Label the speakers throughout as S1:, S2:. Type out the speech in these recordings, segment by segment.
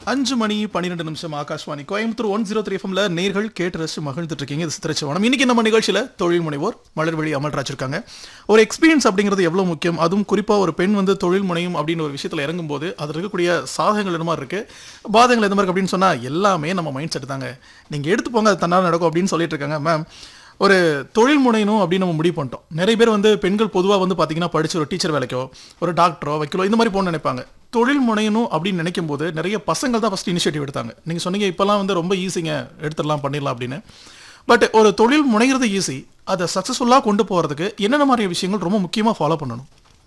S1: அஞ்சு மணி பன்னிரெண்டு நிமிஷம் Akashvani Coimbatore one zero three எஃப்எம்ல நேர்கள் கேட்டு ரசிச்சு மகிழ்ந்துட்டு இருக்கீங்க இது சித்திரச்சவனம் இன்னைக்கு நம்ம நிகழ்ச்சியில தொழில் முனைவோர் மலர்வழி அமல்ராஜ் இருக்காங்க ஒரு எக்ஸ்பீரியன்ஸ் அப்படிங்கிறது எவ்வளவு முக்கியம் அதுவும் குறிப்பா ஒரு பெண் வந்து தொழில் முனையும் அப்படின்னு ஒரு விஷயத்துல இறங்கும் போது அதில் இருக்கக்கூடிய சாதகங்கள் என்ன மாதிரி இருக்கு பாதகங்கள் எந்த மாதிரி இருக்கு அப்படின்னு சொன்னா எல்லாமே நம்ம மைண்ட் செட் தாங்க நீங்க எடுத்து போங்க அது தன்னால் நடக்கும் அப்படின்னு சொல்லிட்டு இருக்காங்க மேம் ஒரு தொழில் முனையணும் அப்படின்னு நம்ம முடிவு பண்ணிட்டோம் நிறைய பேர் வந்து பெண்கள் பொதுவாக வந்து பார்த்தீங்கன்னா படிச்சு ஒரு டீச்சர் வேலைக்கோ ஒரு டாக்டரோ வைக்கலோ இந்த மாதிரி போகணும்னு நினைப்பாங்க தொழில் முனையணும் அப்படின்னு நினைக்கும் போது நிறைய பசங்கள் தான் ஃபர்ஸ்ட் இனிஷியேட்டிவ் எடுத்தாங்க நீங்கள் சொன்னீங்க இப்போல்லாம் வந்து ரொம்ப ஈஸிங்க எடுத்துடலாம் பண்ணிடலாம் அப்படின்னு பட் ஒரு தொழில் முனைகிறது ஈஸி அதை சக்ஸஸ்ஃபுல்லாக கொண்டு போகிறதுக்கு என்னென்ன மாதிரி விஷயங்கள் ரொம்ப முக்கியமாக ஃபாலோ பண்ணணும்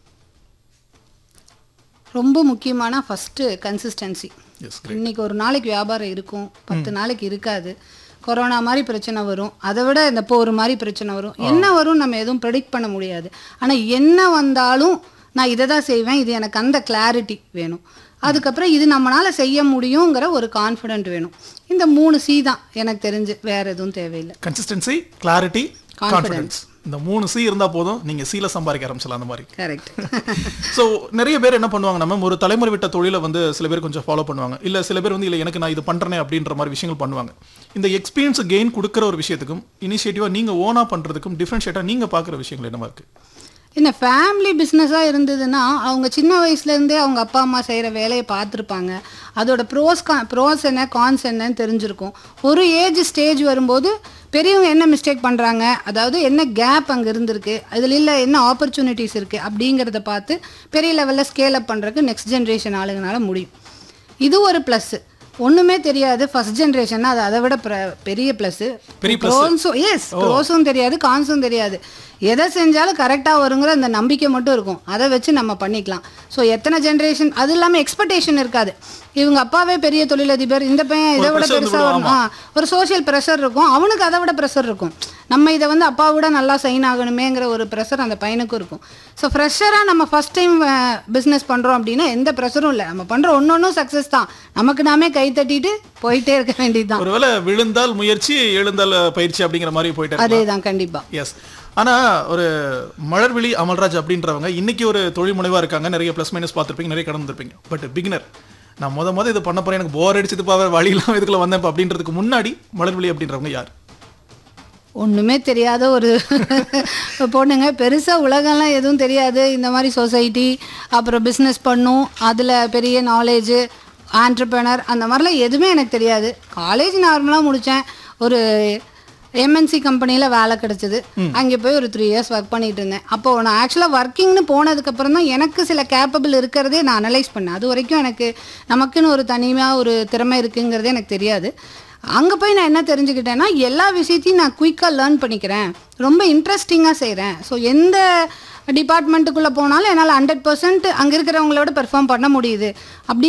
S2: ரொம்ப முக்கியமான ஃபஸ்ட்டு கன்சிஸ்டன்சி
S1: எஸ்
S2: இன்னைக்கு ஒரு நாளைக்கு வியாபாரம் இருக்கும் பத்து நாளைக்கு இருக்காது கொரோனா மாதிரி பிரச்சனை வரும் அதை விட இந்த போர் மாதிரி பிரச்சனை வரும் என்ன வரும் நம்ம எதுவும் ப்ரெடிக்ட் பண்ண முடியாது ஆனால் என்ன வந்தாலும் நான் இதை தான் செய்வேன் இது எனக்கு அந்த கிளாரிட்டி வேணும் அதுக்கப்புறம் இது நம்மளால செய்ய முடியுங்கிற ஒரு கான்ஃபிடென்ட் வேணும் இந்த மூணு சி தான் எனக்கு தெரிஞ்சு வேற எதுவும் தேவையில்லை
S1: கன்சிஸ்டன்சி கிளாரிட்டி
S2: Confidence.
S1: கான்ஃபிடன்ஸ் இந்த மூணு சி இருந்தால் போதும் நீங்கள் சீல சம்பாதிக்க ஆரம்பிச்சலாம் அந்த மாதிரி
S2: கரெக்ட்
S1: ஸோ நிறைய பேர் என்ன பண்ணுவாங்க நம்ம ஒரு தலைமுறை விட்ட தொழிலை வந்து சில பேர் கொஞ்சம் ஃபாலோ பண்ணுவாங்க இல்லை சில பேர் வந்து இல்லை எனக்கு நான் இது பண்ணுறேனே அப்படின்ற மாதிரி விஷயங்கள் பண்ணுவாங்க இந்த எக்ஸ்பீரியன்ஸ் கெயின் கொடுக்குற ஒரு விஷயத்துக்கும் இனிஷியேட்டிவாக நீங்கள் ஓனாக பண்ணுறதுக்கும் டிஃப்ரென்ஷியேட்டாக நீங்கள் பார்க்குற விஷயங்கள் என்னவா இருக்குது
S2: என்ன ஃபேமிலி பிஸ்னஸாக இருந்ததுன்னா அவங்க சின்ன வயசுலேருந்தே அவங்க அப்பா அம்மா செய்கிற வேலையை பார்த்துருப்பாங்க அதோட ப்ரோஸ் கா ப்ரோஸ் என்ன கான்ஸ் என்னன்னு தெரிஞ்சிருக்கும் ஒரு ஏஜ் ஸ்டேஜ் வரும்போது பெரியவங்க என்ன மிஸ்டேக் பண்ணுறாங்க அதாவது என்ன கேப் அங்கே இருந்திருக்கு அதில் இல்லை என்ன ஆப்பர்ச்சுனிட்டிஸ் இருக்குது அப்படிங்கிறத பார்த்து பெரிய லெவலில் ஸ்கேல் அப் பண்ணுறதுக்கு நெக்ஸ்ட் ஜென்ரேஷன் ஆளுங்கனால முடியும் இது ஒரு ப்ளஸ்ஸு ஒன்றுமே தெரியாது ஃபர்ஸ்ட் ஜென்ரேஷன்னா அது அதை விட பிர- பெரிய ப்ளஸ்ஸு
S1: பெரிய plus.
S2: ப்ரோஸும் எஸ் ப்ரோஸும் தெரியாது கான்ஸும் தெரியாது எதை செஞ்சாலும் கரெக்டாக வருங்கிற அந்த நம்பிக்கை மட்டும் இருக்கும் அதை வச்சு நம்ம பண்ணிக்கலாம் ஸோ எத்தனை ஜென்ரேஷன் அது இல்லாமல் எக்ஸ்பெக்டேஷன் இருக்காது இவங்க அப்பாவே பெரிய தொழிலதிபர் இந்த பையன் இதை விட
S1: pressure வந்து
S2: பெருசாக
S1: விடும்,
S2: வரணும் ஆ, ஒரு சோஷியல் ப்ரெஷர் இருக்கும் அவனுக்கு அதை விட ப்ரெஷர் இருக்கும் நம்ம இதை வந்து அப்பா விட நல்லா சைன் ஆகணுமேங்கிற ஒரு ப்ரெஷர் அந்த பையனுக்கும் இருக்கும் ஸோ ஃப்ரெஷராக நம்ம ஃபஸ்ட் டைம் பிஸ்னஸ் பண்ணுறோம் அப்படின்னா எந்த ப்ரெஷரும் இல்லை நம்ம பண்ணுற ஒன்று ஒன்றும் சக்ஸஸ் தான் நமக்கு நாமே கை தட்டிட்டு போயிட்டே இருக்க வேண்டியது தான்
S1: ஒருவேளை விழுந்தால் முயற்சி எழுந்தால் பயிற்சி அப்படிங்கிற மாதிரி போயிட்டு
S2: அதே தான் கண்டிப்பாக
S1: எஸ் ஆனா ஒரு மலர்விழி அமல்ராஜ் அப்படின்றவங்க இன்னைக்கு ஒரு தொழில் முனைவா இருக்காங்க நிறைய ப்ளஸ் மைனஸ் பார்த்துருப்பீங்க நிறைய கடந்துருப்பீங்க பட் பிகினர் நான் முத முத இது பண்ண போறேன் எனக்கு போர் அடிச்சதுப்பா வழி இல்லாம இதுக்குள்ள வந்தேன் அப்படின்றதுக்கு முன்னாடி மலர்விழி அப்படின்றவங்க யார்
S2: ஒன்றுமே தெரியாத ஒரு பொண்ணுங்க பெருசாக உலகம்லாம் எதுவும் தெரியாது இந்த மாதிரி சொசைட்டி அப்புறம் பிஸ்னஸ் பண்ணும் அதில் பெரிய நாலேஜு ஆண்டர்பனர் அந்த மாதிரிலாம் எதுவுமே எனக்கு தெரியாது காலேஜ் நார்மலாக முடித்தேன் ஒரு எம்என்சி கம்பெனியில் வேலை கிடச்சிது அங்கே போய் ஒரு த்ரீ இயர்ஸ் ஒர்க் பண்ணிட்டு இருந்தேன் அப்போ நான் ஆக்சுவலாக ஒர்க்கிங்னு போனதுக்கப்புறம் தான் எனக்கு சில கேப்பபிள் இருக்கிறதே நான் அனலைஸ் பண்ணேன் அது வரைக்கும் எனக்கு நமக்குன்னு ஒரு தனியாக ஒரு திறமை இருக்குங்கிறதே எனக்கு தெரியாது அங்கே போய் நான் என்ன தெரிஞ்சுக்கிட்டேன்னா எல்லா விஷயத்தையும் நான் குயிக்காக லேர்ன் பண்ணிக்கிறேன் ரொம்ப இன்ட்ரெஸ்டிங்காக செய்கிறேன் ஸோ எந்த டிபார்ட்மெண்ட்டுக்குள்ளே போனாலும் என்னால் ஹண்ட்ரட் பர்சன்ட் அங்கே இருக்கிறவங்களோட பெர்ஃபார்ம் பண்ண முடியுது அப்படி